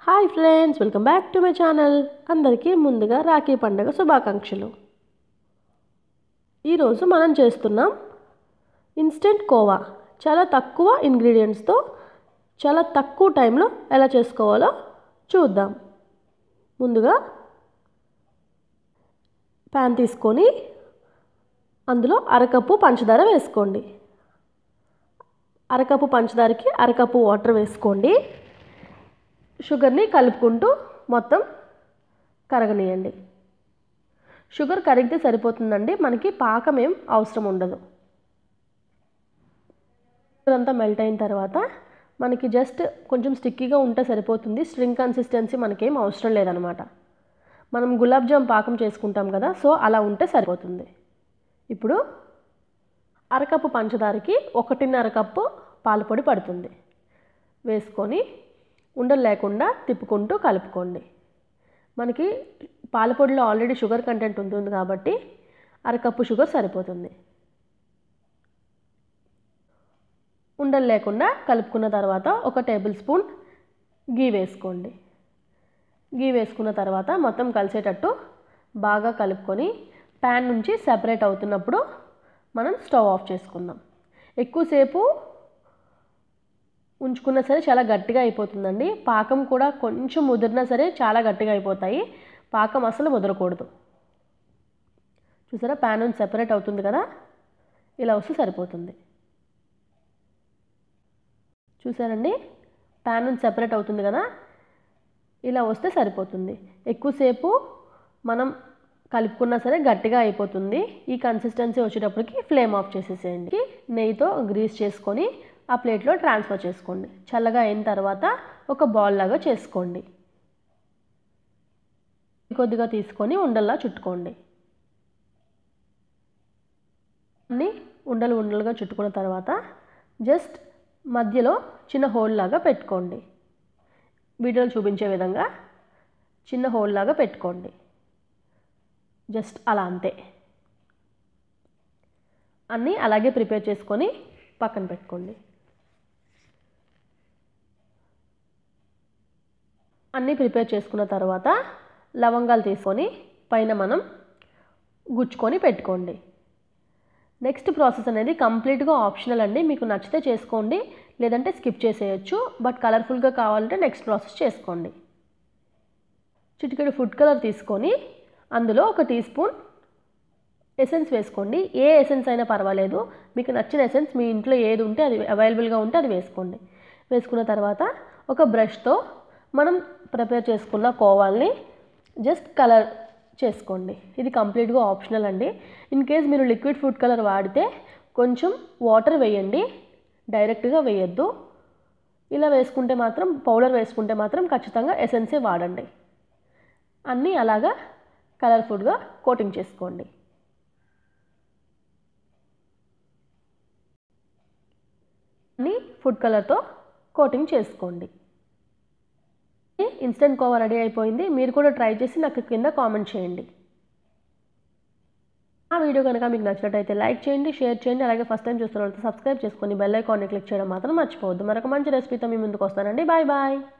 hi friends welcome back to my channel అందరికీ ముందుగా రాఖీ పండుగ శుభాకాంక్షలు ఈరోజు మనం చేస్తున్నాం ఇన్స్టెంట్ కోవా చాలా తక్కువ ఇంగ్రీడియంట్స్తో చాలా తక్కువ టైంలో ఎలా చేసుకోవాలో చూద్దాం ముందుగా ప్యాన్ తీసుకొని అందులో అరకప్పు పంచదార వేసుకోండి అరకప్పు పంచదారకి అరకప్పు వాటర్ వేసుకోండి షుగర్ని కలుపుకుంటూ మొత్తం కరగనీయండి షుగర్ కరిగితే సరిపోతుందండి మనకి పాకం ఏం అవసరం ఉండదు షుగర్ అంతా మెల్ట్ అయిన తర్వాత మనకి జస్ట్ కొంచెం స్టిక్కీగా ఉంటే సరిపోతుంది స్ట్రింగ్ కన్సిస్టెన్సీ మనకేం అవసరం లేదనమాట మనం గులాబ్ జామ్ పాకం చేసుకుంటాం కదా సో అలా ఉంటే సరిపోతుంది ఇప్పుడు అరకప్పు పంచదారకి ఒకటిన్నర కప్పు పాలపొడి పడుతుంది వేసుకొని ఉండలు లేకుండా తిప్పుకుంటూ కలుపుకోండి మనకి పాలపొడిలో ఆల్రెడీ షుగర్ కంటెంట్ ఉంటుంది కాబట్టి అరకప్పు షుగర్ సరిపోతుంది ఉండలు లేకుండా కలుపుకున్న తర్వాత ఒక టేబుల్ స్పూన్ గీ వేసుకోండి గీ వేసుకున్న తర్వాత మొత్తం కలిసేటట్టు బాగా కలుపుకొని ప్యాన్ నుంచి సెపరేట్ అవుతున్నప్పుడు మనం స్టవ్ ఆఫ్ చేసుకుందాం ఎక్కువసేపు ఉంచుకున్నా సరే చాలా గట్టిగా అయిపోతుందండి పాకం కూడా కొంచెం ముదిరినా సరే చాలా గట్టిగా అయిపోతాయి పాకం అసలు ముదరకూడదు చూసారా ప్యాన్ నుంచి సెపరేట్ అవుతుంది కదా ఇలా వస్తే సరిపోతుంది చూసారండి ప్యాన్ నుంచి సెపరేట్ అవుతుంది కదా ఇలా వస్తే సరిపోతుంది ఎక్కువసేపు మనం కలుపుకున్నా సరే గట్టిగా అయిపోతుంది ఈ కన్సిస్టెన్సీ వచ్చేటప్పటికి ఫ్లేమ్ ఆఫ్ చేసేసేయండి నెయ్యితో గ్రీస్ చేసుకొని ఆ ప్లేట్లో ట్రాన్స్ఫర్ చేసుకోండి చల్లగా అయిన తర్వాత ఒక బాల్ లాగా చేసుకోండి కొద్దిగా తీసుకొని ఉండల్లా చుట్టుకోండి అన్ని ఉండలు ఉండలుగా చుట్టుకున్న తర్వాత జస్ట్ మధ్యలో చిన్న హోల్ లాగా పెట్టుకోండి వీడియోలో చూపించే విధంగా చిన్న హోల్ లాగా పెట్టుకోండి జస్ట్ అలా అంతే అన్నీ అలాగే ప్రిపేర్ చేసుకొని పక్కన పెట్టుకోండి అన్నీ ప్రిపేర్ చేసుకున్న తర్వాత లవంగాలు తీసుకొని పైన మనం గుచ్చుకొని పెట్టుకోండి నెక్స్ట్ ప్రాసెస్ అనేది కంప్లీట్గా ఆప్షనల్ అండి మీకు నచ్చితే చేసుకోండి లేదంటే స్కిప్ చేసేయచ్చు బట్ కలర్ఫుల్గా కావాలంటే నెక్స్ట్ ప్రాసెస్ చేసుకోండి చిటికెడు ఫుడ్ కలర్ తీసుకొని అందులో ఒక టీ స్పూన్ ఎసెన్స్ వేసుకోండి ఏ ఎసెన్స్ అయినా పర్వాలేదు మీకు నచ్చిన ఎసెన్స్ మీ ఇంట్లో ఏది ఉంటే అది అవైలబుల్గా ఉంటే అది వేసుకోండి వేసుకున్న తర్వాత ఒక బ్రష్తో మనం ప్రిపేర్ చేసుకున్న కోవాల్ని జస్ట్ కలర్ చేసుకోండి ఇది కంప్లీట్గా ఆప్షనల్ అండి ఇన్ కేస్ మీరు లిక్విడ్ ఫుడ్ కలర్ వాడితే కొంచెం వాటర్ వేయండి డైరెక్ట్గా వేయద్దు ఇలా వేసుకుంటే మాత్రం పౌడర్ వేసుకుంటే మాత్రం ఖచ్చితంగా ఎసెన్సే వాడండి అన్నీ అలాగా కలర్ఫుల్గా కోటింగ్ చేసుకోండి అన్నీ ఫుడ్ కలర్తో కోటింగ్ చేసుకోండి ఇన్స్టెంట్ కోవా రెడీ అయిపోయింది మీరు కూడా ట్రై చేసి నాకు కింద కామెంట్ చేయండి ఆ వీడియో కనుక మీకు నచ్చినట్టయితే లైక్ చేయండి షేర్ చేయండి అలాగే ఫస్ట్ టైం చూస్తున్న వాళ్ళతో సబ్స్క్రైబ్ చేసుకొని బెల్ ఐకాన్ని క్లిక్ చేయడం మాత్రం మర్చిపోవద్దు మరొక మంచి రెసిపీతో మీ ముందుకు వస్తానండి బాయ్ బాయ్